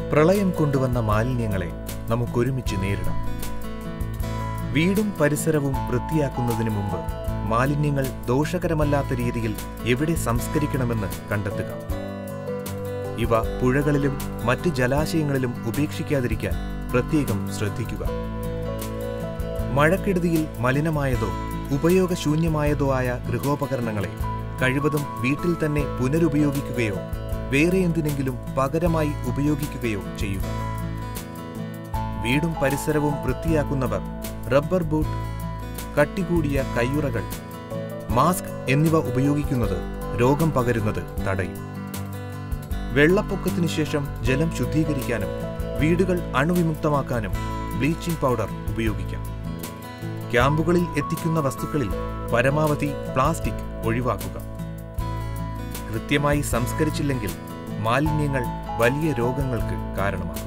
പ്രളയം കൊണ്ടുവന്ന മാലിന്യങ്ങളെ നമുക്കൊരുമിച്ച് നേരിടാം വീടും പരിസരവും വൃത്തിയാക്കുന്നതിന് മുമ്പ് മാലിന്യങ്ങൾ ദോഷകരമല്ലാത്ത രീതിയിൽ എവിടെ സംസ്കരിക്കണമെന്ന് കണ്ടെത്തുക ഇവ പുഴകളിലും മറ്റ് ജലാശയങ്ങളിലും ഉപേക്ഷിക്കാതിരിക്കാൻ പ്രത്യേകം ശ്രദ്ധിക്കുക മഴക്കെടുതിയിൽ മലിനമായതോ ഉപയോഗശൂന്യമായതോ ആയ ഗൃഹോപകരണങ്ങളെ കഴിവതും വീട്ടിൽ തന്നെ പുനരുപയോഗിക്കുകയോ വേറെ എന്തിനെങ്കിലും പകരമായി ഉപയോഗിക്കുകയോ ചെയ്യുക വീടും പരിസരവും വൃത്തിയാക്കുന്നവർ റബ്ബർ ബൂട്ട് കട്ടികൂടിയ കയ്യുറകൾ മാസ്ക് എന്നിവ ഉപയോഗിക്കുന്നത് രോഗം പകരുന്നത് തടയും വെള്ളപ്പൊക്കത്തിനു ശേഷം ജലം ശുദ്ധീകരിക്കാനും വീടുകൾ അണുവിമുക്തമാക്കാനും ബ്ലീച്ചിംഗ് പൗഡർ ഉപയോഗിക്കാം ക്യാമ്പുകളിൽ എത്തിക്കുന്ന വസ്തുക്കളിൽ പരമാവധി പ്ലാസ്റ്റിക് ഒഴിവാക്കുക കൃത്യമായി സംസ്കരിച്ചില്ലെങ്കിൽ മാലിന്യങ്ങൾ വലിയ രോഗങ്ങൾക്ക് കാരണമാകും